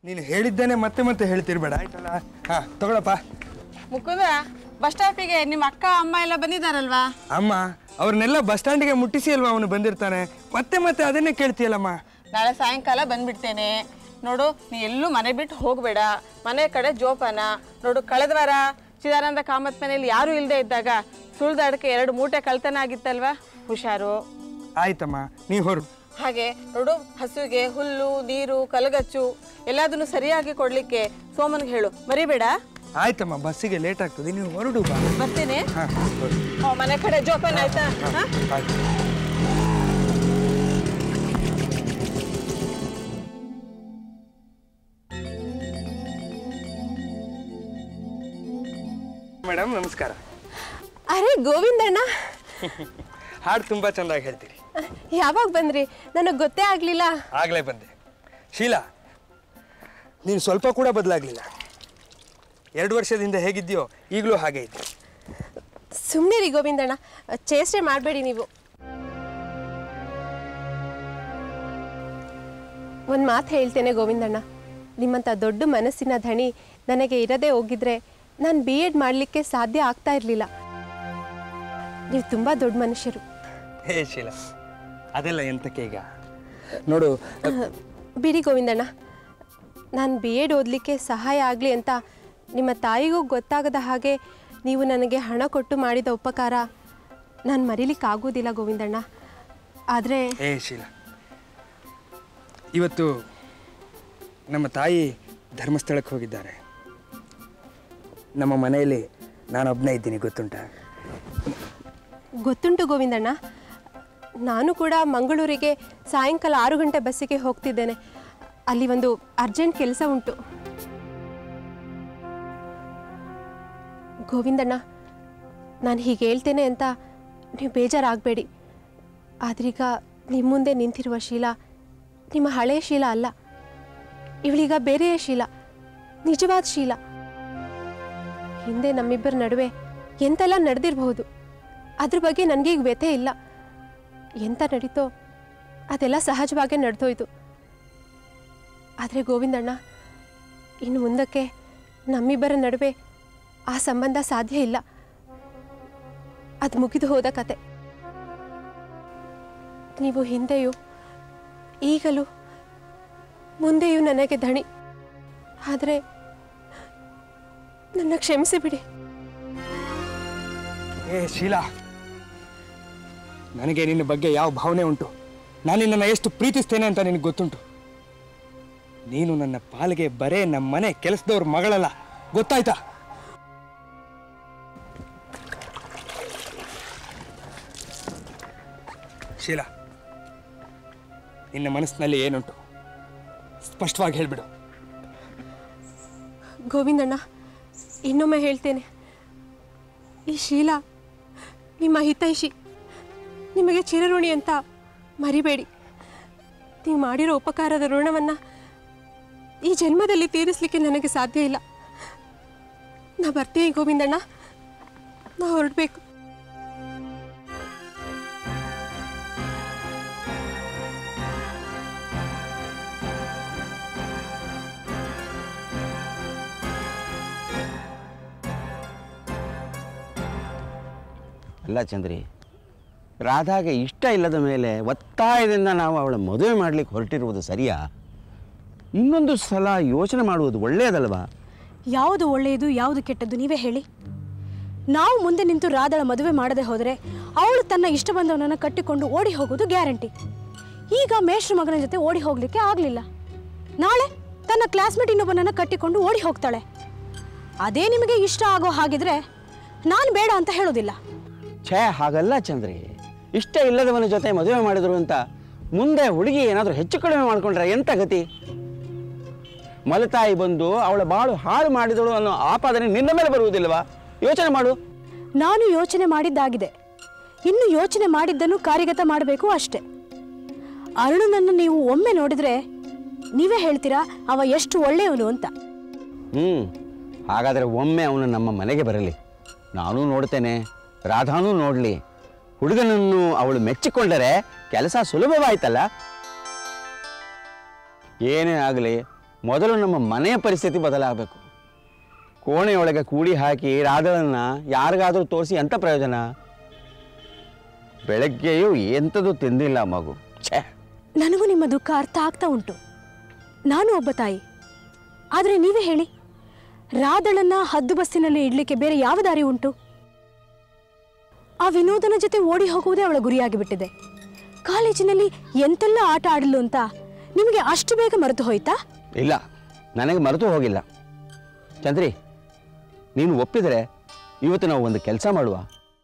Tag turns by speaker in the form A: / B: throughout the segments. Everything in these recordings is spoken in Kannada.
A: ನೀನು ಹೇಳಿದ್ದೇನೆ ಮತ್ತೆ ಮತ್ತೆ ಹೇಳ್ತಿರ್ಬೇಡ ಆಯ್ತಲ್ಲ ಹಾ ತಗೊಳಪ್ಪ
B: ಮುಕುಂದ ಬಸ್ ಸ್ಟಾಪಿಗೆ ನಿಮ್ಮ ಅಕ್ಕ ಅಮ್ಮ ಎಲ್ಲ ಬಂದಿದ್ದಾರಲ್ವಾ
A: ಅಮ್ಮ ಅವ್ರನ್ನೆಲ್ಲ ಬಸ್ ಸ್ಟ್ಯಾಂಡಿಗೆ ಮುಟ್ಟಿಸಿ ಅಲ್ವಾ ಅವನು ಬಂದಿರ್ತಾನೆ ಮತ್ತೆ ಮತ್ತೆ ಅದನ್ನೇ ಕೇಳ್ತೀಯಲ್ಲಮ್ಮ
B: ನಾಳೆ ಸಾಯಂಕಾಲ ಬಂದ್ಬಿಡ್ತೇನೆ ನೋಡು ನೀ ಎಲ್ಲೂ ಮನೆ ಬಿಟ್ಟು ಹೋಗಬೇಡ ಮನೆ ಕಡೆ ಜೋಪಾನ ನೋಡು ಕಳೆದ ವಾರ ಚಿದಾನಂದ ಕಾಮತ್ ಮನೇಲಿ ಯಾರೂ ಇಲ್ಲದೆ ಇದ್ದಾಗ ಸುಳ್ದಾಡಕ್ಕೆ ಎರಡು ಮೂಟೆ ಕಳ್ತನ ಆಗಿತ್ತಲ್ವಾ ಹುಷಾರು
A: ಆಯ್ತಮ್ಮ ನೀ ಹೊರು
B: ಹಾಗೆ ನೋಡು ಹಸುವಿಗೆ ಹುಲ್ಲು ನೀರು ಕಲಗಚ್ಚು ಎಲ್ಲದನ್ನು ಸರಿಯಾಗಿ ಕೊಡ್ಲಿಕ್ಕೆ ಸೋಮನ್ಗೆ ಹೇಳು ಮರಿಬೇಡ
A: ಆಯ್ತಮ್ಮ ಬಸ್ಸಿಗೆ ಲೇಟ್ ಆಗ್ತದೆ ನೀವು ಹೊರಡು ಬಾ
B: ಬರ್ತೀನಿ
A: ಹಾ ಹೊರಡು
B: ಹ್ಞೂ, ಮನೆ ಕಡೆ ಜೋಪಾನ ಆಯ್ತಾ ಹಾ
A: ಆಯ್ತು ಮೇಡಮ್ ನಮಸ್ಕಾರ
C: ಅರೆ ಗೋವಿಂದಣ್ಣ
A: ಹಾಡು ತುಂಬ ಚೆಂದಾಗಿ ಹೇಳ್ತೀರಿ
C: ಯಾವಾಗ ಬಂದ್ರಿ ನನಗೆ ಗೊತ್ತೇ ಆಗಲಿಲ್ಲ
A: ಆಗಲೇ ಬಂದೆ ಶೀಲಾ ನೀನು ಸ್ವಲ್ಪ ಕೂಡ ಬದಲಾಗಲಿಲ್ಲ ಎರಡು ವರ್ಷದಿಂದ ಹೇಗಿದ್ಯೋ ಈಗಲೂ ಹಾಗೆ ಇದ್ದೆ
C: ಸುಮ್ಮನೆ ರೀ ಗೋವಿಂದಣ್ಣ ಚೇಷ್ಟೆ ಮಾಡಬೇಡಿ ನೀವು ಒಂದು ಮಾತು ಹೇಳ್ತೇನೆ ಗೋವಿಂದಣ್ಣ ನಿಮ್ಮಂಥ ದೊಡ್ಡ ಮನಸ್ಸಿನ ಧಣಿ ನನಗೆ ಇರದೇ ಹೋಗಿದ್ರೆ ನಾನು ಬಿ ಎಡ್ ಮಾಡಲಿಕ್ಕೆ ಸಾಧ್ಯ ಆಗ್ತಾ ಇರಲಿಲ್ಲ ನೀವು ತುಂಬ ದೊಡ್ಡ ಮನುಷ್ಯರು
A: ಹೇ ಶೀಲಾ ಅದೆಲ್ಲ ಎಂತಕ್ಕೆ ಈಗ ನೋಡು
C: ಬಿಡಿ ಗೋವಿಂದಣ್ಣ ನಾನು ಬಿ ಎಡ್ ಓದಲಿಕ್ಕೆ ಸಹಾಯ ಆಗಲಿ ಅಂತ ನಿಮ್ಮ ತಾಯಿಗೂ ಗೊತ್ತಾಗದ ಹಾಗೆ ನೀವು ನನಗೆ ಹಣ ಕೊಟ್ಟು ಮಾಡಿದ ಉಪಕಾರ ನಾನು ಮರೀಲಿಕ್ಕಾಗೋದಿಲ್ಲ ಗೋವಿಂದಣ್ಣ ಆದರೆ
A: ಹೇ ಶೀಲಾ ಇವತ್ತು ನಮ್ಮ ತಾಯಿ ಧರ್ಮಸ್ಥಳಕ್ಕೆ ಹೋಗಿದ್ದಾರೆ ನಮ್ಮ ಮನೆಯಲ್ಲಿ ನಾನೊಬ್ಬನೇ ಇದ್ದೀನಿ ಗೊತ್ತುಂಟಾ
C: ಗೊತ್ತುಂಟು ಗೋವಿಂದಣ್ಣ ನಾನು ಕೂಡ ಮಂಗಳೂರಿಗೆ ಸಾಯಂಕಾಲ ಆರು ಗಂಟೆ ಬಸ್ಸಿಗೆ ಹೋಗ್ತಿದ್ದೇನೆ ಅಲ್ಲಿ ಒಂದು ಅರ್ಜೆಂಟ್ ಕೆಲಸ ಉಂಟು ಗೋವಿಂದಣ್ಣ ನಾನು ಹೀಗೆ ಹೇಳ್ತೇನೆ ಅಂತ ನೀವು ಬೇಜಾರಾಗಬೇಡಿ ಆದ್ರೀಗ ನಿಮ್ಮ ಮುಂದೆ ನಿಂತಿರುವ ಶೀಲ ನಿಮ್ಮ ಹಳೆಯ ಶೀಲ ಅಲ್ಲ ಇವಳೀಗ ಬೇರೆಯ ಶೀಲ ನಿಜವಾದ ಶೀಲ ಹಿಂದೆ ನಮ್ಮಿಬ್ಬರ ನಡುವೆ ಎಂತೆಲ್ಲ ನಡೆದಿರಬಹುದು ಅದ್ರ ಬಗ್ಗೆ ನನಗೀಗ ವ್ಯಥೆ ಇಲ್ಲ ಎಂತ ನಡೀತೋ ಅದೆಲ್ಲ ಸಹಜವಾಗೇ ನಡೆದೋಯ್ತು ಆದರೆ ಗೋವಿಂದಣ್ಣ ಇನ್ನು ಮುಂದಕ್ಕೆ ನಮ್ಮಿಬ್ಬರ ನಡುವೆ ಆ ಸಂಬಂಧ ಸಾಧ್ಯ ಇಲ್ಲ ಅದು ಮುಗಿದು ಹೋದ ಕತೆ ನೀವು ಹಿಂದೆಯೂ ಈಗಲೂ ಮುಂದೆಯೂ ನನಗೆ ದಣಿ ಆದರೆ ನನ್ನ ಕ್ಷಮಿಸಿಬಿಡಿ
A: ಏ ಶೀಲಾ ನನಗೆ ನಿನ್ನ ಬಗ್ಗೆ ಯಾವ ಭಾವನೆ ಉಂಟು ನಾನು ನಿನ್ನನ್ನು ಎಷ್ಟು ಪ್ರೀತಿಸ್ತೇನೆ ಅಂತ ನಿನಗೆ ಗೊತ್ತುಂಟು ನೀನು ನನ್ನ ಪಾಲಿಗೆ ಬರೇ ನಮ್ಮ ಮನೆ ಕೆಲಸದವ್ರ ಮಗಳಲ್ಲ ಗೊತ್ತಾಯ್ತಾ ಶೀಲಾ ನಿನ್ನ ಮನಸ್ಸಿನಲ್ಲಿ ಏನುಂಟು ಸ್ಪಷ್ಟವಾಗಿ ಹೇಳ್ಬಿಡು
C: ಗೋವಿಂದಣ್ಣ ಇನ್ನೊಮ್ಮೆ ಹೇಳ್ತೇನೆ ಈ ಶೀಲಾ ನಿಮ್ಮ ಹಿತೈಷಿ ನಿಮಗೆ ಚಿರಋಣಿ ಅಂತ ಮರಿಬೇಡಿ ನೀವು ಮಾಡಿರೋ ಉಪಕಾರದ ಋಣವನ್ನು ಈ ಜನ್ಮದಲ್ಲಿ ತೀರಿಸಲಿಕ್ಕೆ ನನಗೆ ಸಾಧ್ಯ ಇಲ್ಲ ನಾ ಬರ್ತೀನಿ ಗೋವಿಂದಣ್ಣ ನಾ ಹೊರಡಬೇಕು
D: ಅಲ್ಲ ಚಂದ್ರಿ ರಾಧಾಗೆ ಇಷ್ಟ ಇಲ್ಲದ ಮೇಲೆ ಒತ್ತಾಯದಿಂದ ನಾವು ಅವಳ ಮದುವೆ ಮಾಡಲಿಕ್ಕೆ ಹೊರಟಿರುವುದು ಸರಿಯಾ ಇನ್ನೊಂದು ಸಲ ಯೋಚನೆ ಮಾಡುವುದು ಒಳ್ಳೆಯದಲ್ವಾ
E: ಯಾವುದು ಒಳ್ಳೆಯದು ಯಾವುದು ಕೆಟ್ಟದ್ದು ನೀವೇ ಹೇಳಿ ನಾವು ಮುಂದೆ ನಿಂತು ರಾಧಳ ಮದುವೆ ಮಾಡದೆ ಹೋದರೆ ಅವಳು ತನ್ನ ಇಷ್ಟ ಬಂದವನನ್ನು ಕಟ್ಟಿಕೊಂಡು ಓಡಿ ಹೋಗೋದು ಗ್ಯಾರಂಟಿ ಈಗ ಮೇಷ್ಟ್ರ ಮಗನ ಜೊತೆ ಓಡಿ ಹೋಗಲಿಕ್ಕೆ ಆಗಲಿಲ್ಲ ನಾಳೆ ತನ್ನ ಕ್ಲಾಸ್ಮೇಟ್ ಇನ್ನೊಬ್ಬನನ್ನು ಕಟ್ಟಿಕೊಂಡು ಓಡಿ ಹೋಗ್ತಾಳೆ ಅದೇ ನಿಮಗೆ ಇಷ್ಟ ಆಗೋ ಹಾಗಿದ್ರೆ ನಾನು ಬೇಡ ಅಂತ ಹೇಳೋದಿಲ್ಲ
D: ಛೇ ಹಾಗಲ್ಲ ಚಂದ್ರಿ ಇಷ್ಟ ಇಲ್ಲದವನ ಜೊತೆ ಮದುವೆ ಮಾಡಿದ್ರು ಅಂತ ಮುಂದೆ ಹುಡುಗಿ ಏನಾದರೂ ಹೆಚ್ಚು ಕಡಿಮೆ ಮಾಡಿಕೊಂಡ್ರೆ ಎಂತ ಗತಿ ಮಲತಾಯಿ ಬಂದು ಅವಳ ಬಾಳು ಹಾಳು ಮಾಡಿದಳು ಅನ್ನೋ ಆಪಾದನೆ ನಿನ್ನ ಮೇಲೆ ಬರುವುದಿಲ್ಲವಾ ಯೋಚನೆ ಮಾಡು
E: ನಾನು ಯೋಚನೆ ಮಾಡಿದ್ದಾಗಿದೆ ಇನ್ನು ಯೋಚನೆ ಮಾಡಿದ್ದನ್ನು ಕಾರ್ಯಗತ ಮಾಡಬೇಕು ಅಷ್ಟೇ ಅರುಣನನ್ನು ನೀವು ಒಮ್ಮೆ ನೋಡಿದ್ರೆ ನೀವೇ ಹೇಳ್ತೀರಾ ಅವ ಎಷ್ಟು ಒಳ್ಳೆಯವನು ಅಂತ
D: ಹ್ಞೂ ಹಾಗಾದರೆ ಒಮ್ಮೆ ಅವನು ನಮ್ಮ ಮನೆಗೆ ಬರಲಿ ನಾನೂ ನೋಡ್ತೇನೆ ರಾಧಾನೂ ನೋಡಲಿ ಹುಡುಗನನ್ನು ಅವಳು ಮೆಚ್ಚಿಕೊಂಡರೆ ಕೆಲಸ ಸುಲಭವಾಯ್ತಲ್ಲ ಏನೇ ಆಗಲಿ ಮೊದಲು ನಮ್ಮ ಮನೆಯ ಪರಿಸ್ಥಿತಿ ಬದಲಾಗಬೇಕು ಕೋಣೆಯೊಳಗೆ ಕೂಡಿ ಹಾಕಿ ರಾಧಳನ್ನು ಯಾರಿಗಾದರೂ ತೋರಿಸಿ ಎಂಥ ಪ್ರಯೋಜನ ಬೆಳಗ್ಗೆಯೂ ಎಂಥದ್ದು ತಿಂದಿಲ್ಲ ಮಗು ಛೇ
E: ನನಗೂ ನಿಮ್ಮ ದುಃಖ ಅರ್ಥ ಆಗ್ತಾ ಉಂಟು ನಾನು ಒಬ್ಬ ತಾಯಿ ಆದರೆ ನೀವೇ ಹೇಳಿ ರಾಧಳನ್ನ ಹದ್ದು ಬಸ್ಸಿನಲ್ಲಿ ಇಡ್ಲಿಕ್ಕೆ ಬೇರೆ ಯಾವ ದಾರಿ ಉಂಟು ಆ ವಿನೋದನ ಜೊತೆ ಓಡಿ ಹೋಗುವುದೇ ಅವಳ ಗುರಿಯಾಗಿ ಬಿಟ್ಟಿದೆ ಕಾಲೇಜಿನಲ್ಲಿ ಎಂತೆಲ್ಲ ಆಟ ಆಡಲು ಅಂತ ನಿಮಗೆ ಅಷ್ಟು ಬೇಗ ಮರೆತು ಹೋಯ್ತಾ
D: ಇಲ್ಲ ನನಗೆ ಮರೆತು ಹೋಗಿಲ್ಲ ಚಂದ್ರಿ ನೀನು ಒಪ್ಪಿದರೆ ಇವತ್ತು ನಾವು ಒಂದು ಕೆಲಸ ಮಾಡುವ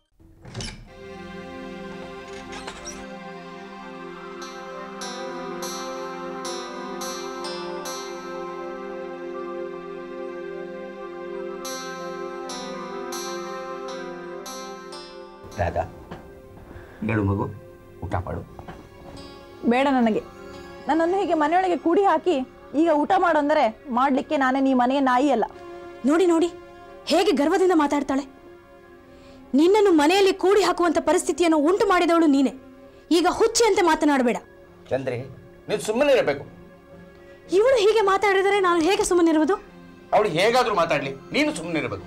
D: ರಾಧಾ ಹೇಳು ಮಗು ಊಟ ಮಾಡು
F: ಬೇಡ ನನಗೆ ನನ್ನನ್ನು ಹೀಗೆ ಮನೆಯೊಳಗೆ ಕೂಡಿ ಹಾಕಿ ಈಗ ಊಟ ಮಾಡು ಅಂದರೆ ಮಾಡಲಿಕ್ಕೆ ನಾನೇ ಈ ಮನೆಯ ನಾಯಿ ಅಲ್ಲ
E: ನೋಡಿ ನೋಡಿ ಹೇಗೆ ಗರ್ವದಿಂದ ಮಾತಾಡ್ತಾಳೆ ನಿನ್ನನ್ನು ಮನೆಯಲ್ಲಿ ಕೂಡಿ ಹಾಕುವಂತ ಪರಿಸ್ಥಿತಿಯನ್ನು ಉಂಟು ಮಾಡಿದವಳು ನೀನೆ ಈಗ ಹುಚ್ಚಿ ಅಂತ ಮಾತನಾಡಬೇಡ
D: ಚಂದ್ರಿ ನೀನು ಸುಮ್ಮನೆ ಇರಬೇಕು
E: ಇವಳು ಹೀಗೆ ಮಾತಾಡಿದರೆ ನಾನು ಹೇಗೆ ಸುಮ್ಮನಿರುವುದು
D: ಅವಳು ಹೇಗಾದ್ರೂ ಮಾತಾಡ್ಲಿ ನೀನು ಸುಮ್ಮನೆ ಇರಬೇಕು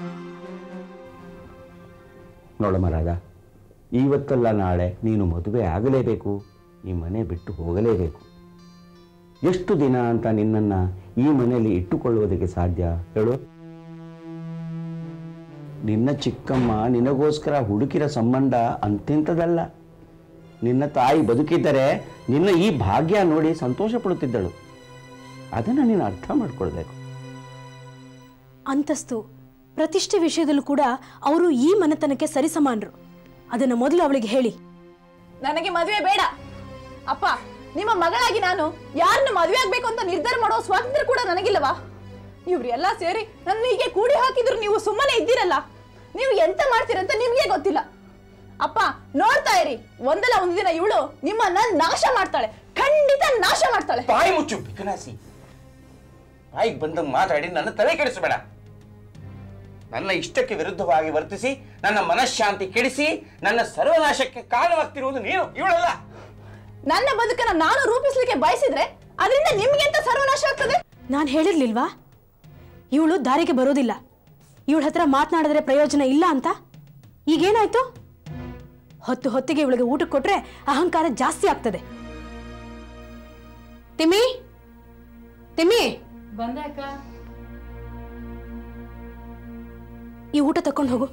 D: ನೋಡಮ್ಮ ರಾಧ ಇವತ್ತಲ್ಲ ನಾಳೆ ನೀನು ಮದುವೆ ಆಗಲೇಬೇಕು ಈ ಮನೆ ಬಿಟ್ಟು ಹೋಗಲೇಬೇಕು ಎಷ್ಟು ದಿನ ಅಂತ ನಿನ್ನನ್ನ ಈ ಮನೆಯಲ್ಲಿ ಇಟ್ಟುಕೊಳ್ಳುವುದಕ್ಕೆ ಸಾಧ್ಯ ಹೇಳು ನಿನ್ನ ಚಿಕ್ಕಮ್ಮ ನಿನಗೋಸ್ಕರ ಹುಡುಕಿರ ಸಂಬಂಧ ಅಂತಿಂತದಲ್ಲ ನಿನ್ನ ತಾಯಿ ಬದುಕಿದ್ದರೆ ನಿನ್ನ ಈ ಭಾಗ್ಯ ನೋಡಿ ಸಂತೋಷ ಪಡುತ್ತಿದ್ದಳು ಅದನ್ನು ನೀನು ಅರ್ಥ ಮಾಡ್ಕೊಳ್ಬೇಕು
E: ಅಂತಸ್ತು ಪ್ರತಿಷ್ಠೆ ವಿಷಯದಲ್ಲೂ ಕೂಡ ಅವರು ಈ ಮನೆತನಕ್ಕೆ ಸರಿಸಮಾನರು ಅದನ್ನು ಮೊದಲು ಅವಳಿಗೆ ಹೇಳಿ
F: ನನಗೆ ಮದುವೆ ಬೇಡ ಅಪ್ಪ ನಿಮ್ಮ ಮಗಳಾಗಿ ನಾನು ಯಾರನ್ನು ಮದುವೆ ಆಗ್ಬೇಕು ಅಂತ ನಿರ್ಧಾರ ಮಾಡೋ ಸ್ವಾತಂತ್ರ್ಯ ಕೂಡ ನನಗಿಲ್ಲವಾ ಇವ್ರೆಲ್ಲ ಸೇರಿ ನನ್ನ ಹೀಗೆ ಕೂಡಿ ಹಾಕಿದ್ರು ನೀವು ಸುಮ್ಮನೆ ಇದ್ದೀರಲ್ಲ ನೀವು ಎಂತ ಮಾಡ್ತೀರಂತ ನಿಮ್ಗೆ ಗೊತ್ತಿಲ್ಲ ಅಪ್ಪ ನೋಡ್ತಾ ಇರಿ ಒಂದಲ್ಲ ಒಂದು ದಿನ ಇವಳು ನಿಮ್ಮನ್ನ ನಾಶ ಮಾಡ್ತಾಳೆ ಖಂಡಿತ ನಾಶ ಮಾಡ್ತಾಳೆ
D: ಬಾಯಿ ಮುಚ್ಚು ಬಿಕನಾಸಿ ಬಾಯಿಗೆ ಬಂದಂಗೆ ಮಾತಾಡಿ ನನ್ನ ತಲೆ ಕೆಡಿಸಬೇಡ ನನ್ನ ಇಷ್ಟಕ್ಕೆ ವಿರುದ್ಧವಾಗಿ ವರ್ತಿಸಿ ನನ್ನ ಮನಃಶಾಂತಿ ಕೆಡಿಸಿ ನನ್ನ ಸರ್ವನಾಶಕ್ಕೆ ಕಾರಣವಾಗ್ತಿರುವುದು ನೀನು ಇವಳಲ್ಲ
F: ನನ್ನ ಬದುಕನ್ನ ನಾನು ರೂಪಿಸ್ಲಿಕ್ಕೆ ಬಯಸಿದ್ರೆ ಅದರಿಂದ ನಿಮ್ಗೆ ಎಂತ ಸರ್ವನಾಶ ಆಗ್ತದೆ
E: ನಾನು ಹೇಳಿರ್ಲಿಲ್ವಾ ಇವಳು ದಾರಿಗೆ ಬರೋದಿಲ್ಲ ಇವಳ ಹತ್ರ ಮಾತನಾಡಿದ್ರೆ ಪ್ರಯೋಜನ ಇಲ್ಲ ಅಂತ ಈಗೇನಾಯ್ತು ಹೊತ್ತು ಹೊತ್ತಿಗೆ ಇವಳಿಗೆ ಊಟ ಕೊಟ್ರೆ ಅಹಂಕಾರ ಜಾಸ್ತಿ ಆಗ್ತದೆ ತಿಮ್ಮಿ ತಿಮ್ಮಿ ಈ ಊಟ ತಕೊಂಡು ಹೋಗು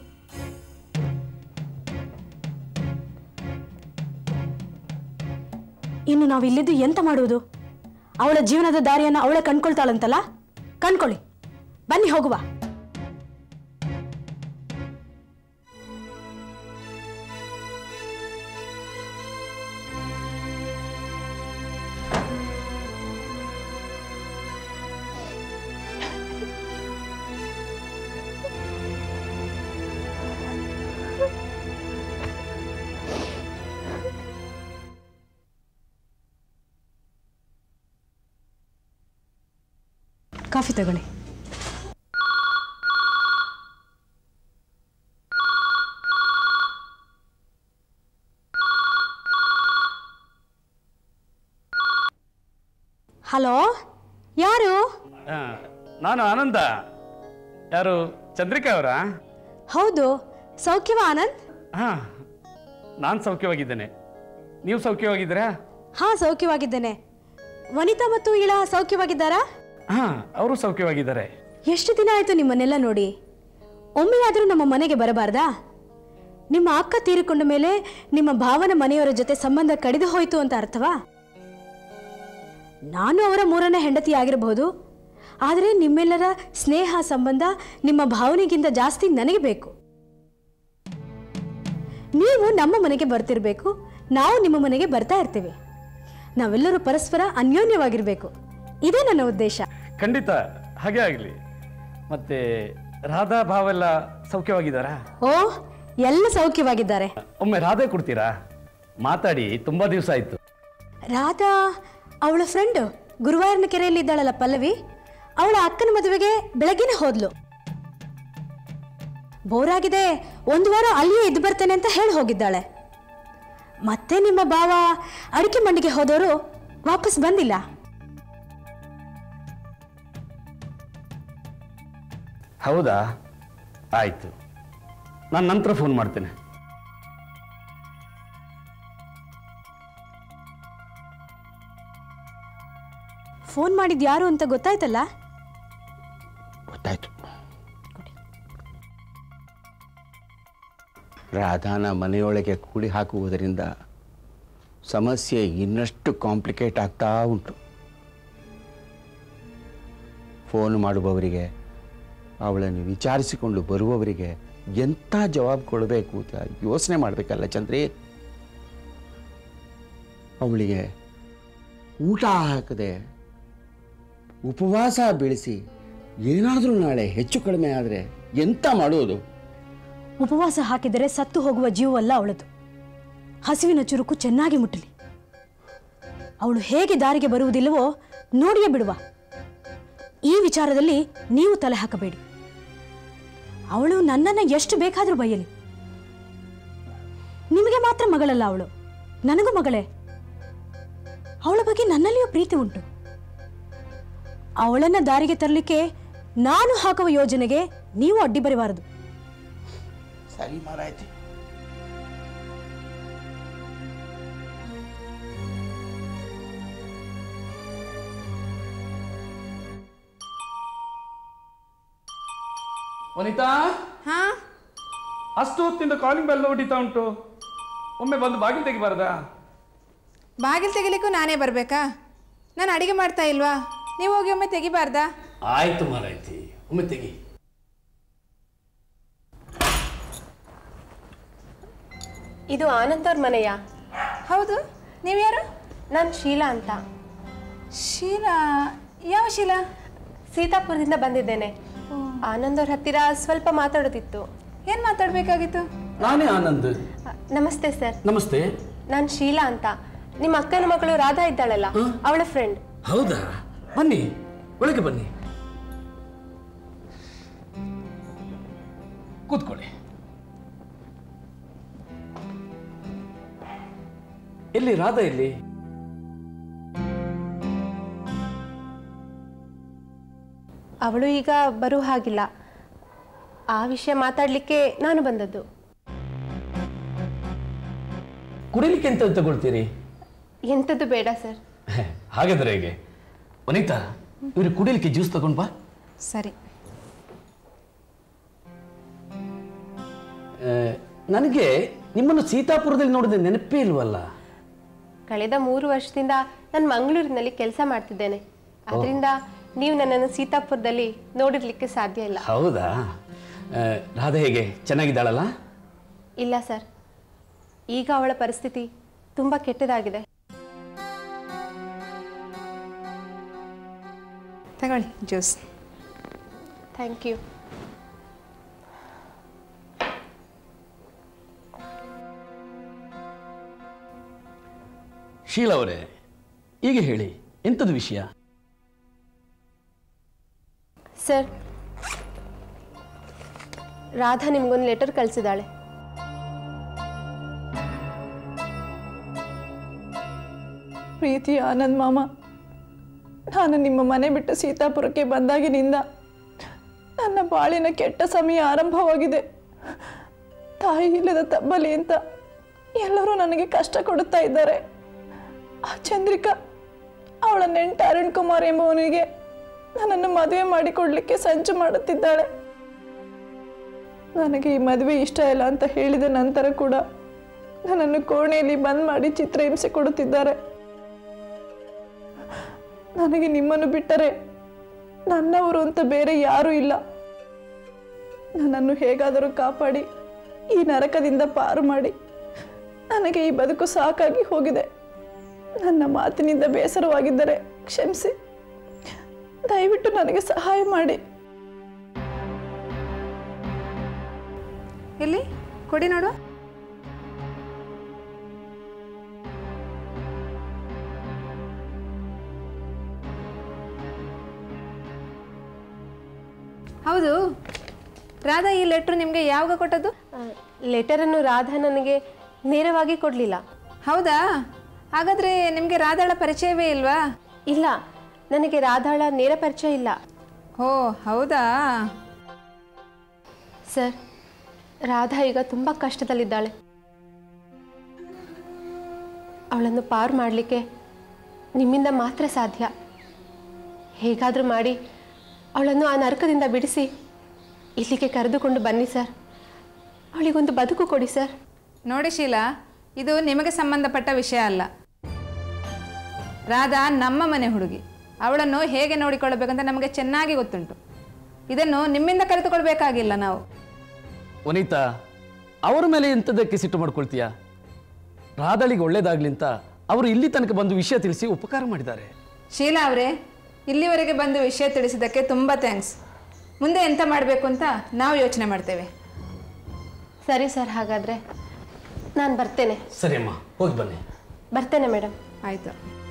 E: ಇನ್ನು ನಾವು ಇಲ್ಲಿದ್ದು ಎಂತ ಮಾಡುವುದು ಅವಳ ಜೀವನದ ದಾರಿಯನ್ನು ಅವಳೇ ಕಂಡ್ಕೊಳ್ತಾಳಂತಲ್ಲ ಕಂಡ್ಕೊಳ್ಳಿ ಬನ್ನಿ ಹೋಗುವ ಕಾಫಿ ತಗೊಳ್ಳಿ ಹಲೋ ಯಾರು
G: ಆ, ನಾನು ಆನಂದ ಯಾರು ಚಂದ್ರಿಕಾ ಅವರಾ
E: ಹೌದು ಸೌಖ್ಯವ ಆನಂದ್
G: ಹಾಂ ನಾನು ಸೌಖ್ಯವಾಗಿದ್ದೇನೆ ನೀವು ಸೌಖ್ಯವಾಗಿದ್ದೀರಾ
E: ಹಾ ಸೌಖ್ಯವಾಗಿದ್ದೇನೆ ವನಿತಾ ಮತ್ತು ಇಳ ಸೌಖ್ಯವಾಗಿದ್ದಾರಾ
G: ಹಾಂ ಅವರು ಸೌಖ್ಯವಾಗಿದ್ದಾರೆ
E: ಎಷ್ಟು ದಿನ ಆಯಿತು ನಿಮ್ಮನ್ನೆಲ್ಲ ನೋಡಿ ಒಮ್ಮೆಯಾದರೂ ನಮ್ಮ ಮನೆಗೆ ಬರಬಾರ್ದಾ ನಿಮ್ಮ ಅಕ್ಕ ತೀರಿಕೊಂಡ ಮೇಲೆ ನಿಮ್ಮ ಭಾವನ ಮನೆಯವರ ಜೊತೆ ಸಂಬಂಧ ಕಡಿದು ಹೋಯಿತು ಅಂತ ಅರ್ಥವಾ ನಾನು ಅವರ ಮೂರನೇ ಹೆಂಡತಿ ಆಗಿರಬಹುದು ಆದರೆ ನಿಮ್ಮೆಲ್ಲರ ಸ್ನೇಹ ಸಂಬಂಧ ನಿಮ್ಮ ಭಾವನೆಗಿಂತ ಜಾಸ್ತಿ ನನಗೆ ಬೇಕು ನೀವು ನಮ್ಮ ಮನೆಗೆ ಬರ್ತಿರ್ಬೇಕು ನಾವು ನಿಮ್ಮ ಮನೆಗೆ ಬರ್ತಾ ಇರ್ತೀವಿ ನಾವೆಲ್ಲರೂ ಪರಸ್ಪರ ಅನ್ಯೋನ್ಯವಾಗಿರಬೇಕು ಇದೇ ನನ್ನ ಉದ್ದೇಶ
G: ಖಂಡಿತ ಹಾಗೆ ಆಗಲಿ ಮತ್ತೆ ರಾಧಾ ಭಾವೆಲ್ಲ ಸೌಖ್ಯವಾಗಿದ್ದಾರಾ
E: ಓ ಎಲ್ಲ ಸೌಖ್ಯವಾಗಿದ್ದಾರೆ
G: ಒಮ್ಮೆ ರಾಧೆ ಕೊಡ್ತೀರಾ ಮಾತಾಡಿ ತುಂಬ ದಿವಸ ಆಯಿತು
E: ರಾಧಾ ಅವಳ ಫ್ರೆಂಡ್ ಗುರುವಾರನ ಕೆರೆಯಲ್ಲಿ ಇದ್ದಾಳಲ್ಲ ಪಲ್ಲವಿ ಅವಳ ಅಕ್ಕನ ಮದುವೆಗೆ ಬೆಳಗ್ಗೆನೆ ಹೋದ್ಲು ಬೋರಾಗಿದೆ ಒಂದು ವಾರ ಅಲ್ಲಿಯೇ ಇದ್ದು ಬರ್ತೇನೆ ಅಂತ ಹೇಳಿ ಹೋಗಿದ್ದಾಳೆ ಮತ್ತೆ ನಿಮ್ಮ ಭಾವ ಅಡಿಕೆ ಮಂಡಿಗೆ ಹೋದವರು ವಾಪಸ್ ಬಂದಿಲ್ಲ
G: ಹೌದಾ ಆಯಿತು ನಾನು ನಂತರ ಫೋನ್ ಮಾಡ್ತೇನೆ
E: ಫೋನ್ ಮಾಡಿದ್ದು ಯಾರು ಅಂತ ಗೊತ್ತಾಯ್ತಲ್ಲ
D: ಗೊತ್ತಾಯ್ತು ರಾಧಾನ ಮನೆಯೊಳಗೆ ಕೂಡಿ ಹಾಕುವುದರಿಂದ ಸಮಸ್ಯೆ ಇನ್ನಷ್ಟು ಕಾಂಪ್ಲಿಕೇಟ್ ಆಗ್ತಾ ಉಂಟು ಫೋನ್ ಮಾಡುವವರಿಗೆ ಅವಳನ್ನು ವಿಚಾರಿಸಿಕೊಂಡು ಬರುವವರಿಗೆ ಎಂಥ ಜವಾಬು ಕೊಡಬೇಕು ಅಂತ ಯೋಚನೆ ಮಾಡಬೇಕಲ್ಲ ಚಂದ್ರಿ ಅವಳಿಗೆ ಊಟ ಹಾಕದೆ ಉಪವಾಸ ಬೆಳೆಸಿ ಏನಾದರೂ ನಾಳೆ ಹೆಚ್ಚು ಕಡಿಮೆ ಆದರೆ ಎಂತ ಮಾಡೋದು
E: ಉಪವಾಸ ಹಾಕಿದರೆ ಸತ್ತು ಹೋಗುವ ಜೀವವಲ್ಲ ಅವಳದು ಹಸಿವಿನ ಚುರುಕು ಚೆನ್ನಾಗಿ ಮುಟ್ಟಲಿ ಅವಳು ಹೇಗೆ ದಾರಿಗೆ ಬರುವುದಿಲ್ಲವೋ ನೋಡಿಯೇ ಬಿಡುವ ಈ ವಿಚಾರದಲ್ಲಿ ನೀವು ತಲೆ ಹಾಕಬೇಡಿ ಅವಳು ನನ್ನನ್ನು ಎಷ್ಟು ಬೇಕಾದರೂ ಬೈಯಲಿ ನಿಮಗೆ ಮಾತ್ರ ಮಗಳಲ್ಲ ಅವಳು ನನಗೂ ಮಗಳೇ ಅವಳ ಬಗ್ಗೆ ನನ್ನಲ್ಲಿಯೂ ಪ್ರೀತಿ ಉಂಟು ಅವಳನ್ನ ದಾರಿಗೆ ತರಲಿಕ್ಕೆ ನಾನು ಹಾಕುವ ಯೋಜನೆಗೆ ನೀವು ಅಡ್ಡಿ ಬರಬಾರದು
D: ಸರಿ ಮಾರಾಯ್ತಿ
G: ವನಿತಾ
B: ಹಾ
G: ಅಷ್ಟು ಹೊತ್ತಿಂದ ಕಾಲಿಂಗ್ ಬೆಲ್ ಹೊಡಿತಾ ಉಂಟು ಒಮ್ಮೆ ಬಂದು ಬಾಗಿಲು ತೆಗಿಬಾರ್ದಾ
H: ಬಾಗಿಲು ತೆಗಿಲಿಕ್ಕೂ ನಾನೇ ಬರಬೇಕಾ ನಾನು ಅಡಿಗೆ ಮಾಡ್ತಾ ಇಲ್ವಾ ನೀವು ಹೋಗಿ ಒಮ್ಮೆ ತೆಗಿಬಾರ್ದಾ
G: ಆಯ್ತು ಮಾರಾಯ್ತಿ ಒಮ್ಮೆ ತೆಗಿ
C: ಇದು ಆನಂದ್ ಅವ್ರ ಮನೆಯಾ
H: ಹೌದು ನೀವ್ಯಾರು
C: ನಾನು ಶೀಲಾ ಅಂತ
H: ಶೀಲಾ ಯಾವ ಶೀಲಾ
C: ಸೀತಾಪುರದಿಂದ ಬಂದಿದ್ದೇನೆ ಆನಂದ್ ಅವ್ರ ಹತ್ತಿರ ಸ್ವಲ್ಪ ಮಾತಾಡೋದಿತ್ತು
H: ಏನು ಮಾತಾಡಬೇಕಾಗಿತ್ತು
G: ನಾನೇ ಆನಂದ್
C: ಅ, ನಮಸ್ತೆ ಸರ್
G: ನಮಸ್ತೆ
C: ನಾನು ಶೀಲಾ ಅಂತ ನಿಮ್ಮ ಅಕ್ಕನ ಮಗಳು ರಾಧಾ ಇದ್ದಾಳಲ್ಲ ಅವಳ ಫ್ರೆಂಡ್
G: ಹೌದಾ ಬನ್ನಿ ಒಳಗೆ ಬನ್ನಿ ಕೂತ್ಕೊಳ್ಳಿ ಎಲ್ಲಿ ರಾಧಾ ಎಲ್ಲಿ
C: ಅವಳು ಈಗ ಬರೋ ಹಾಗಿಲ್ಲ ಆ ವಿಷಯ ಮಾತಾಡಲಿಕ್ಕೆ ನಾನು ಬಂದದ್ದು
G: ಕುಡಿಲಿಕ್ಕೆ ಎಂತ ತಗೊಳ್ತೀರಿ
C: ಎಂಥದ್ದು ಬೇಡ ಸರ್
G: ಹಾಗಾದ್ರೆ ಹೇಗೆ ವನಿತಾ ಇವ್ರು ಕುಡಿಲಿಕ್ಕೆ ಜ್ಯೂಸ್ ತಗೊಂಡ್ ಬಾ
H: ಸರಿ
G: ಆ, ನನಗೆ ನಿಮ್ಮನ್ನು ಸೀತಾಪುರದಲ್ಲಿ ನೋಡಿದ ನೆನಪೇ ಇಲ್ವಲ್ಲ
C: ಕಳೆದ ಮೂರು ವರ್ಷದಿಂದ ನಾನು ಮಂಗಳೂರಿನಲ್ಲಿ ಕೆಲಸ ಮಾಡ್ತಿದ್ದೇನೆ ಅದರಿಂದ ನೀವು ನನ್ನನ್ನು ಸೀತಾಪುರದಲ್ಲಿ ನೋಡಿರ್ಲಿಕ್ಕೆ ಸಾಧ್ಯ ಇಲ್ಲ
G: ಹೌದಾ ಆ, ರಾಧಾ ಹೇಗೆ ಚೆನ್ನಾಗಿದ್ದಾಳಲ್ಲ
C: ಇಲ್ಲ ಸರ್ ಈಗ ಅವಳ ಪರಿಸ್ಥಿತಿ ತುಂಬ ಕೆಟ್ಟದಾಗಿದೆ
H: ತಗೊಳ್ಳಿ ಜ್ಯೂಸ್
C: ಥ್ಯಾಂಕ್ ಯು
G: ಶೀಲಾ ಅವರೇ ಈಗ ಹೇಳಿ ಎಂಥದ್ದು ವಿಷಯ
C: ಸರ್ ರಾಧಾ ನಿಮ್ಗೊಂದು ಲೆಟರ್ ಕಳಿಸಿದಾಳೆ
F: ಪ್ರೀತಿಯ ಆನಂದ್ ಮಾಮ ನಾನು ನಿಮ್ಮ ಮನೆ ಬಿಟ್ಟು ಸೀತಾಪುರಕ್ಕೆ ಬಂದಾಗಿನಿಂದ ನನ್ನ ಬಾಳಿನ ಕೆಟ್ಟ ಸಮಯ ಆರಂಭವಾಗಿದೆ ತಾಯಿ ಇಲ್ಲದ ತಬ್ಬಲಿ ಅಂತ ಎಲ್ಲರೂ ನನಗೆ ಕಷ್ಟ ಕೊಡುತ್ತಾ ಇದ್ದಾರೆ ಆ ಚಂದ್ರಿಕಾ ಅವಳ ನೆಂಟ ಅರುಣ್ ಕುಮಾರ್ ಎಂಬುವನಿಗೆ ನನ್ನನ್ನು ಮದುವೆ ಮಾಡಿಕೊಡ್ಲಿಕ್ಕೆ ಸಂಚು ಮಾಡುತ್ತಿದ್ದಾಳೆ ನನಗೆ ಈ ಮದುವೆ ಇಷ್ಟ ಇಲ್ಲ ಅಂತ ಹೇಳಿದ ನಂತರ ಕೂಡ ನನ್ನನ್ನು ಕೋಣೆಯಲ್ಲಿ ಬಂದ್ ಮಾಡಿ ಚಿತ್ರಹಿಂಸೆ ಕೊಡುತ್ತಿದ್ದಾರೆ ನನಗೆ ನಿಮ್ಮನ್ನು ಬಿಟ್ಟರೆ ನನ್ನವರು ಅಂತ ಬೇರೆ ಯಾರೂ ಇಲ್ಲ ನನ್ನನ್ನು ಹೇಗಾದರೂ ಕಾಪಾಡಿ ಈ ನರಕದಿಂದ ಪಾರು ಮಾಡಿ ನನಗೆ ಈ ಬದುಕು ಸಾಕಾಗಿ ಹೋಗಿದೆ ನನ್ನ ಮಾತಿನಿಂದ ಬೇಸರವಾಗಿದ್ದರೆ ಕ್ಷಮಿಸಿ ದಯವಿಟ್ಟು ನನಗೆ ಸಹಾಯ ಮಾಡಿ
H: ಎಲ್ಲಿ ಕೊಡಿ ನೋಡು ಹೌದು ರಾಧಾ ಈ ಲೆಟ್ರು ನಿಮಗೆ ಯಾವಾಗ ಕೊಟ್ಟದ್ದು
C: ಲೆಟರನ್ನು ರಾಧಾ ನನಗೆ ನೇರವಾಗಿ ಕೊಡಲಿಲ್ಲ
H: ಹೌದಾ ಹಾಗಾದ್ರೆ ನಿಮಗೆ ರಾಧಾಳ ಪರಿಚಯವೇ ಇಲ್ವಾ
C: ಇಲ್ಲ ನನಗೆ ರಾಧಾಳ ನೇರ ಪರಿಚಯ ಇಲ್ಲ
H: ಓ ಹೌದಾ
C: ಸರ್ ರಾಧಾ ಈಗ ತುಂಬ ಕಷ್ಟದಲ್ಲಿದ್ದಾಳೆ ಅವಳನ್ನು ಪಾರು ಮಾಡಲಿಕ್ಕೆ ನಿಮ್ಮಿಂದ ಮಾತ್ರ ಸಾಧ್ಯ ಹೇಗಾದರೂ ಮಾಡಿ ಅವಳನ್ನು ಆ ನರಕದಿಂದ ಬಿಡಿಸಿ ಇಲ್ಲಿಗೆ ಕರೆದುಕೊಂಡು ಬನ್ನಿ ಸರ್ ಅವಳಿಗೊಂದು ಬದುಕು ಕೊಡಿ ಸರ್
H: ನೋಡಿ ಶೀಲಾ ಇದು ನಿಮಗೆ ಸಂಬಂಧಪಟ್ಟ ವಿಷಯ ಅಲ್ಲ ರಾಧಾ ನಮ್ಮ ಮನೆ ಹುಡುಗಿ ಅವಳನ್ನು ಹೇಗೆ ನೋಡಿಕೊಳ್ಳಬೇಕಂತ ನಮಗೆ ಚೆನ್ನಾಗಿ ಗೊತ್ತುಂಟು ಇದನ್ನು ನಿಮ್ಮಿಂದ ಕರೆದುಕೊಳ್ಬೇಕಾಗಿಲ್ಲ ನಾವು
G: ವನಿತಾ ಅವರ ಮೇಲೆ ಎಂಥದಕ್ಕೆ ಸಿಟ್ಟು ಮಾಡ್ಕೊಳ್ತೀಯಾ ರಾಧಳಿಗೆ ಒಳ್ಳೇದಾಗ್ಲಿ ಅಂತ ಅವರು ಇಲ್ಲಿ ತನಕ ಬಂದು ವಿಷಯ ತಿಳಿಸಿ ಉಪಕಾರ ಮಾಡಿದ್ದಾರೆ
H: ಶೀಲಾ ಅವರೇ ಇಲ್ಲಿವರೆಗೆ ಬಂದು ವಿಷಯ ತಿಳಿಸಿದ್ದಕ್ಕೆ ತುಂಬ ಥ್ಯಾಂಕ್ಸ್ ಮುಂದೆ ಎಂತ ಮಾಡಬೇಕು ಅಂತ ನಾವು ಯೋಚನೆ ಮಾಡ್ತೇವೆ
C: ಸರಿ ಸರ್ ಹಾಗಾದರೆ ನಾನು ಬರ್ತೇನೆ
G: ಸರಿ ಅಮ್ಮ ಹೋಗಿ ಬನ್ನಿ
C: ಬರ್ತೇನೆ ಮೇಡಮ್
H: ಆಯಿತು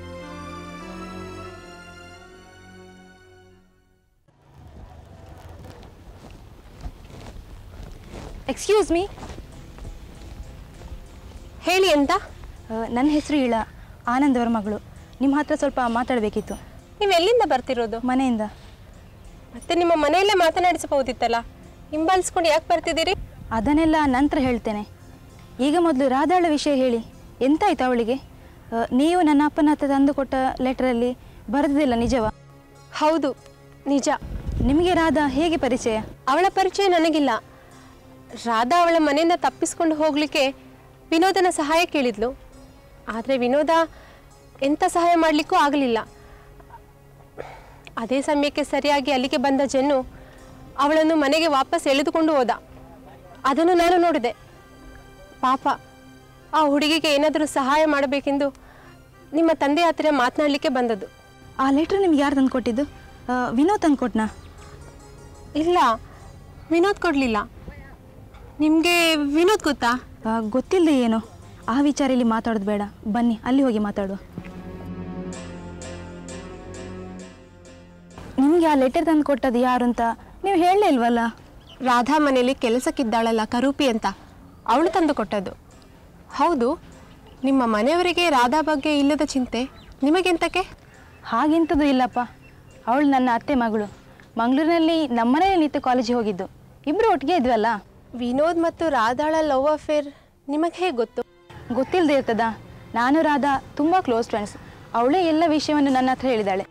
I: ಎಕ್ಸ್ಕ್ಯೂಸ್ ಮೀ
C: ಹೇಳಿ ಎಂತ
I: ನನ್ನ ಹೆಸರು ಇಳ ಆನಂದ್ ಅವರ ಮಗಳು ನಿಮ್ಮ ಹತ್ರ ಸ್ವಲ್ಪ ಮಾತಾಡಬೇಕಿತ್ತು
C: ನೀವು ಎಲ್ಲಿಂದ ಬರ್ತಿರೋದು
I: ಮನೆಯಿಂದ
C: ಮತ್ತೆ ನಿಮ್ಮ ಮನೆಯಲ್ಲೇ ಮಾತನಾಡಿಸಬಹುದಿತ್ತಲ್ಲ ಹಿಂಬಾಲಿಸ್ಕೊಂಡು ಯಾಕೆ ಬರ್ತಿದ್ದೀರಿ
I: ಅದನ್ನೆಲ್ಲ ನಂತರ ಹೇಳ್ತೇನೆ ಈಗ ಮೊದಲು ರಾಧಾಳ ವಿಷಯ ಹೇಳಿ ಎಂತಾಯ್ತು ಅವಳಿಗೆ ಆ, ನೀವು ನನ್ನ ಅಪ್ಪನ ಹತ್ರ ತಂದು ಕೊಟ್ಟ ಲೆಟರಲ್ಲಿ ಬರೆದಿಲ್ಲ ನಿಜವಾ
C: ಹೌದು ನಿಜ
I: ನಿಮಗೆ ರಾಧಾ ಹೇಗೆ ಪರಿಚಯ
C: ಅವಳ ಪರಿಚಯ ನನಗಿಲ್ಲ ರಾಧಾ ಅವಳ ಮನೆಯಿಂದ ತಪ್ಪಿಸ್ಕೊಂಡು ಹೋಗಲಿಕ್ಕೆ ವಿನೋದನ ಸಹಾಯ ಕೇಳಿದ್ಲು ಆದರೆ ವಿನೋದ ಎಂಥ ಸಹಾಯ ಮಾಡಲಿಕ್ಕೂ ಆಗಲಿಲ್ಲ ಅದೇ ಸಮಯಕ್ಕೆ ಸರಿಯಾಗಿ ಅಲ್ಲಿಗೆ ಬಂದ ಜನ್ನು ಅವಳನ್ನು ಮನೆಗೆ ವಾಪಸ್ ಎಳೆದುಕೊಂಡು ಹೋದ ಅದನ್ನು ನಾನು ನೋಡಿದೆ ಪಾಪ ಆ ಹುಡುಗಿಗೆ ಏನಾದರೂ ಸಹಾಯ ಮಾಡಬೇಕೆಂದು ನಿಮ್ಮ ತಂದೆ ಹತ್ತಿರ ಮಾತನಾಡಲಿಕ್ಕೆ ಬಂದದ್ದು
I: ಆ ಲೆಟ್ರ್ ನಿಮ್ಗೆ ಯಾರು ತಂದು ಕೊಟ್ಟಿದ್ದು ಆ, ವಿನೋದ್ ತಂದು ಕೊಟ್ನಾ
C: ಇಲ್ಲ ವಿನೋದ್ ಕೊಡಲಿಲ್ಲ ನಿಮಗೆ ವಿನೋದ್ ಗೊತ್ತಾ
I: ಆ, ಗೊತ್ತಿಲ್ಲದೆ ಏನು ಆ ವಿಚಾರ ಇಲ್ಲಿ ಮಾತಾಡೋದು ಬೇಡ ಬನ್ನಿ ಅಲ್ಲಿ ಹೋಗಿ ಮಾತಾಡುವ ನಿಮಗೆ ಆ ಲೆಟರ್ ತಂದು ಕೊಟ್ಟದ್ದು ಯಾರು ಅಂತ ನೀವು ಹೇಳಲೇ ಇಲ್ವಲ್ಲ
C: ರಾಧಾ ಮನೆಯಲ್ಲಿ ಕೆಲಸಕ್ಕಿದ್ದಾಳಲ್ಲ ಕರೂಪಿ ಅಂತ ಅವಳು ತಂದು ಕೊಟ್ಟದ್ದು ಹೌದು ನಿಮ್ಮ ಮನೆಯವರಿಗೆ ರಾಧಾ ಬಗ್ಗೆ ಇಲ್ಲದ ಚಿಂತೆ ನಿಮಗೆಂತಕ್ಕೆ
I: ಹಾಗೆಂಥದ್ದು ಇಲ್ಲಪ್ಪ ಅವಳು ನನ್ನ ಅತ್ತೆ ಮಗಳು ಮಂಗಳೂರಿನಲ್ಲಿ ನಮ್ಮನೆಯಲ್ಲಿ ನಿತ್ಯ ಕಾಲೇಜಿಗೆ ಹೋಗಿದ್ದು ಇಬ್ಬರು ಒಟ್ಟಿಗೆ ಇದ್ವಲ್ಲ
C: ವಿನೋದ್ ಮತ್ತು ರಾಧಾಳ ಲವ್ ಅಫೇರ್ ನಿಮಗೆ ಹೇಗೆ ಗೊತ್ತು
I: ಗೊತ್ತಿಲ್ಲದೆ ಇರ್ತದ ನಾನು ರಾಧಾ ತುಂಬ ಕ್ಲೋಸ್ ಫ್ರೆಂಡ್ಸ್ ಅವಳೇ ಎಲ್ಲ ವಿಷಯವನ್ನು ನನ್ನ ಹತ್ರ ಹೇಳಿದಾಳೆ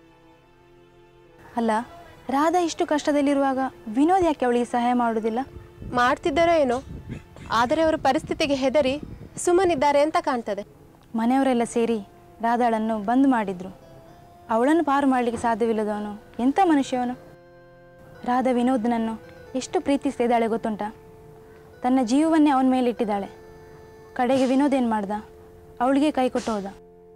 I: ಅಲ್ಲ ರಾಧಾ ಇಷ್ಟು ಕಷ್ಟದಲ್ಲಿರುವಾಗ ವಿನೋದ್ ಯಾಕೆ ಅವಳಿಗೆ ಸಹಾಯ ಮಾಡೋದಿಲ್ಲ
C: ಮಾಡ್ತಿದ್ದಾರೋ ಏನೋ ಆದರೆ ಅವರ ಪರಿಸ್ಥಿತಿಗೆ ಹೆದರಿ ಸುಮ್ಮನಿದ್ದಾರೆ ಅಂತ ಕಾಣ್ತದೆ
I: ಮನೆಯವರೆಲ್ಲ ಸೇರಿ ರಾಧಾಳನ್ನು ಬಂದ್ ಮಾಡಿದ್ರು ಅವಳನ್ನು ಪಾರು ಮಾಡಲಿಕ್ಕೆ ಸಾಧ್ಯವಿಲ್ಲದವನು ಎಂಥ ಮನುಷ್ಯವನು ರಾಧಾ ವಿನೋದ್ನನ್ನು ಎಷ್ಟು ಪ್ರೀತಿಸ್ತಾ ಇದ್ದಾಳೆ ಗೊತ್ತುಂಟಾ ತನ್ನ ಜೀವವನ್ನೇ ಅವನ ಮೇಲೆ ಇಟ್ಟಿದ್ದಾಳೆ ಕಡೆಗೆ ವಿನೋದ್ ಏನು ಮಾಡ್ದ ಅವಳಿಗೆ ಕೈ ಕೊಟ್ಟು ಹೋದ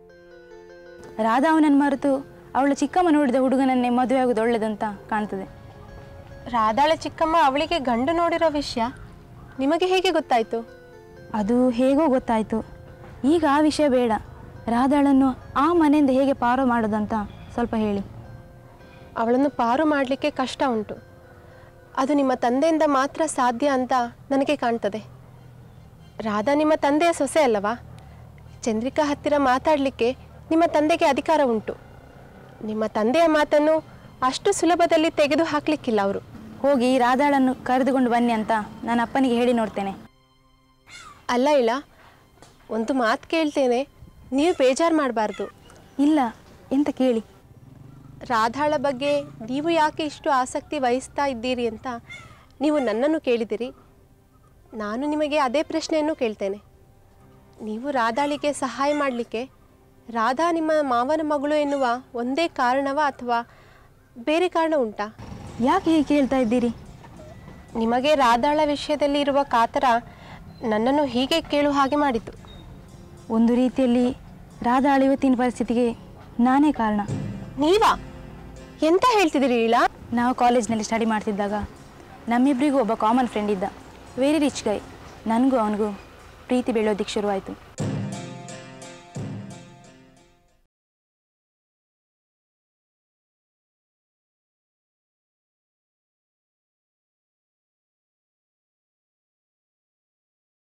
I: ರಾಧಾ ಅವನನ್ನು ಮರೆತು ಅವಳ ಚಿಕ್ಕಮ್ಮ ನೋಡಿದ ಹುಡುಗನನ್ನೇ ಮದುವೆ ಆಗೋದು ಒಳ್ಳೆಯದಂತ ಕಾಣ್ತದೆ
C: ರಾಧಾಳ ಚಿಕ್ಕಮ್ಮ ಅವಳಿಗೆ ಗಂಡು ನೋಡಿರೋ ವಿಷಯ ನಿಮಗೆ ಹೇಗೆ ಗೊತ್ತಾಯಿತು
I: ಅದು ಹೇಗೋ ಗೊತ್ತಾಯಿತು ಈಗ ಆ ವಿಷಯ ಬೇಡ ರಾಧಾಳನ್ನು ಆ ಮನೆಯಿಂದ ಹೇಗೆ ಪಾರು ಮಾಡೋದಂತ ಸ್ವಲ್ಪ ಹೇಳಿ
C: ಅವಳನ್ನು ಪಾರು ಮಾಡಲಿಕ್ಕೆ ಕಷ್ಟ ಉಂಟು ಅದು ನಿಮ್ಮ ತಂದೆಯಿಂದ ಮಾತ್ರ ಸಾಧ್ಯ ಅಂತ ನನಗೆ ಕಾಣ್ತದೆ ರಾಧಾ ನಿಮ್ಮ ತಂದೆಯ ಸೊಸೆ ಅಲ್ಲವಾ ಚಂದ್ರಿಕಾ ಹತ್ತಿರ ಮಾತಾಡಲಿಕ್ಕೆ ನಿಮ್ಮ ತಂದೆಗೆ ಅಧಿಕಾರ ಉಂಟು ನಿಮ್ಮ ತಂದೆಯ ಮಾತನ್ನು ಅಷ್ಟು ಸುಲಭದಲ್ಲಿ ತೆಗೆದು ಹಾಕಲಿಕ್ಕಿಲ್ಲ ಅವರು
I: ಹೋಗಿ ರಾಧಾಳನ್ನು ಕರೆದುಕೊಂಡು ಬನ್ನಿ ಅಂತ ನಾನು ಅಪ್ಪನಿಗೆ ಹೇಳಿ ನೋಡ್ತೇನೆ
C: ಅಲ್ಲ ಇಲ್ಲ ಒಂದು ಮಾತು ಕೇಳ್ತೇನೆ ನೀವು ಬೇಜಾರು ಮಾಡಬಾರ್ದು
I: ಇಲ್ಲ ಎಂತ ಕೇಳಿ
C: ರಾಧಾಳ ಬಗ್ಗೆ ನೀವು ಯಾಕೆ ಇಷ್ಟು ಆಸಕ್ತಿ ವಹಿಸ್ತಾ ಇದ್ದೀರಿ ಅಂತ ನೀವು ನನ್ನನ್ನು ಕೇಳಿದಿರಿ ನಾನು ನಿಮಗೆ ಅದೇ ಪ್ರಶ್ನೆಯನ್ನು ಕೇಳ್ತೇನೆ ನೀವು ರಾಧಾಳಿಗೆ ಸಹಾಯ ಮಾಡಲಿಕ್ಕೆ ರಾಧಾ ನಿಮ್ಮ ಮಾವನ ಮಗಳು ಎನ್ನುವ ಒಂದೇ ಕಾರಣವಾ ಅಥವಾ ಬೇರೆ ಕಾರಣ ಉಂಟಾ
I: ಯಾಕೆ ಹೀಗೆ ಕೇಳ್ತಾ ಇದ್ದೀರಿ
C: ನಿಮಗೆ ರಾಧಾಳ ವಿಷಯದಲ್ಲಿ ಇರುವ ಕಾತರ ನನ್ನನ್ನು ಹೀಗೆ ಕೇಳುವ ಹಾಗೆ ಮಾಡಿತು
I: ಒಂದು ರೀತಿಯಲ್ಲಿ ರಾಧಾಳ ಇವತ್ತಿನ ಪರಿಸ್ಥಿತಿಗೆ ನಾನೇ ಕಾರಣ
C: ನೀವಾ ಎಂತ ಹೇಳ್ತಿದ್ದೀರಿ ಇಲ್ಲ
I: ನಾವು ಕಾಲೇಜ್ನಲ್ಲಿ ಸ್ಟಡಿ ಮಾಡ್ತಿದ್ದಾಗ ನಮ್ಮಿಬ್ಬರಿಗೂ ಒಬ್ಬ ಕಾಮನ್ ಫ್ರೆಂಡ್ ಇದ್ದ ವೆರಿ ರಿಚ್ ಗೈ ನನಗೂ ಅವನಿಗೂ ಪ್ರೀತಿ ಬೆಳೆಯೋದಕ್ಕೆ ಶುರುವಾಯಿತು